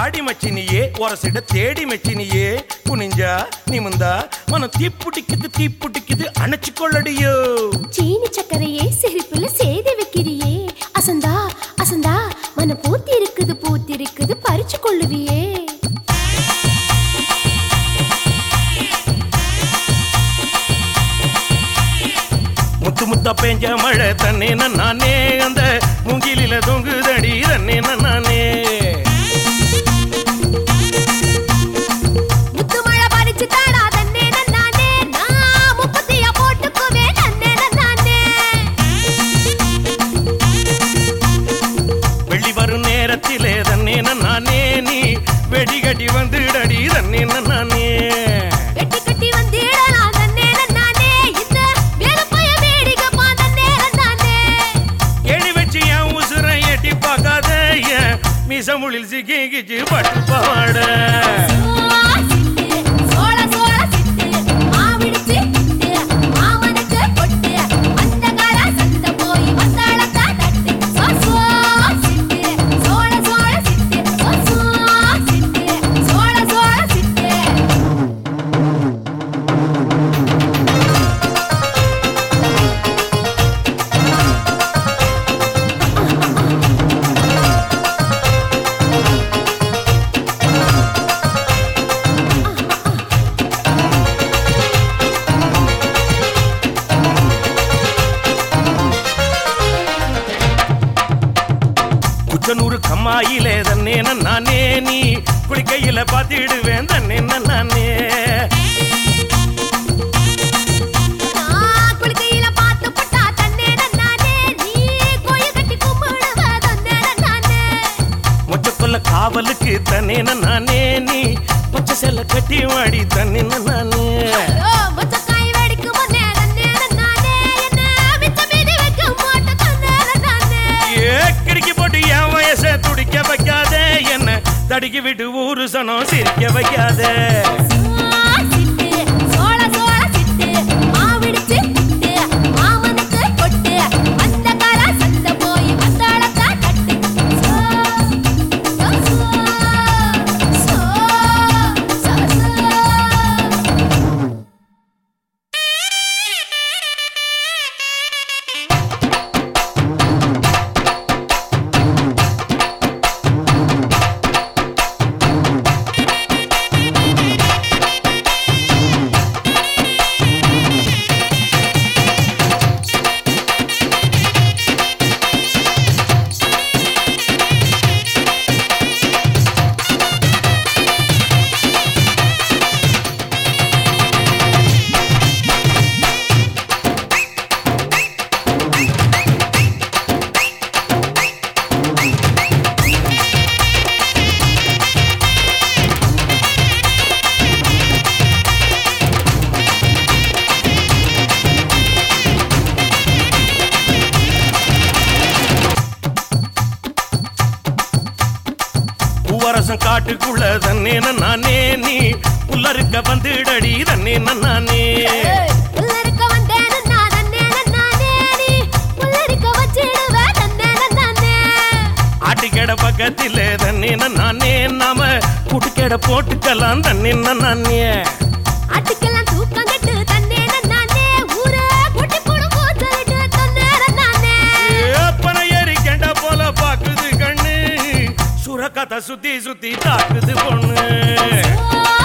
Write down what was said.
வாடி மச்சினியே ஒரசிட தேடி மச்சினியே குனிஞ்சா நிமிந்தா மனம் தீப்புட்டிக்குது தீப்புட்டிக்குது அணைச்சு கொள்ளடியோ சீனி சக்கரையே சிரிப்புல சேதி வைக்கிறியே அசந்தா அசந்தா மன பூத்தி இருக்குது பூத்தி இருக்குது பறிச்சு கொள்ளுவியே முத்து முத்தா பெஞ்ச மழை தன்னே நானே அந்த மூங்கிலில தொங்குதடி தன்னே நானே முத்து மழை பறிச்சு தாடா தன்னே நானே நான் முப்பத்தியா போட்டுக்குவே தன்னே நானே வெள்ளி வரும் நேரத்திலே தன்னே நானே நீ வெடிகட்டி வந்துடடி தன்னே நானே வெட்டி கட்டி வந்திடலாம் தன்னே நானே இந்த வேலுப்பைய வேடிக்கைப்பா தன்னே நானே எடி வச்சு என் உசுரை எட்டி பார்க்காத என் மிசமுளில் சிக்கிச்சு பட்டு பாவாட சோள சோள சிட்டு மாவிடிச்சு சிட்டு மாமனுக்கு பொட்டு அந்தகார சத்த போய் வந்தாளத்தா தட்டு சோ சோ சிட்டு சோள சோள சிட்டு சோ சோ சிட்டு சோள சோள சிட்டு குச்சனூறு கம்மாயிலே தன்னே நானே நீ குளிக்கையில பாத்திடுவேன் தன்னே நானே நான் குளிக்கையில பார்த்து பட்டா தன்னே நானே நீ கோயில் கட்டி கும்பிடுவ தன்னே நானே மொச்சக்கொல்ல காவலுக்கு தன்னே நானே நீ பச்சை செல்ல கட்டி வாடி தன்னே நானே ஓ முச்சக்காய் வெடிக்கும் முன்னே தன்னே நானே என்ன மிச்ச மீதி வைக்க மாட்ட தன்னே நானே ஏ கிடுக்கி போட்டு என் வயசை துடிக்க வைக்காத என்ன தடுக்கி விட்டு ஊரு சனம் சிரிக்க வைக்காத சிட்டு சோள சோள சிட்டு மாவிடிச்சு சிட்டு மாமனுக்கு பொட்டு அந்தகார சத்த போய் வந்தாளத்தா கட்டு சோ சோ சோ சோ சோ பூவரசம் காட்டுக்குள்ள தன்னே நானே நீ புல்லறுக்க வந்துடடி தன்னே நானே புல்லரிக்க வந்தேன் நான் தன்னே நானே நீ புல்லரிக்க வச்சிடுவ தன்னே நானே ஆட்டுக்கடை பக்கத்திலே தன்னே நானே நாம குட்டுக்கடை போட்டுக்கலாம் தன்னே நானே ஆட்டுக்கெல்லாம் தூக்கம் கட்டு தன்னே நானே ஊரே குட்டி போடு கூத்தலிட்டு தன்னே நானே ஏப்பன ஏறி கெண்ட போல பாக்குது கண்ணு சுரக்கத்தை சுத்தி சுத்தி தாக்குது பொண்ணு ஓ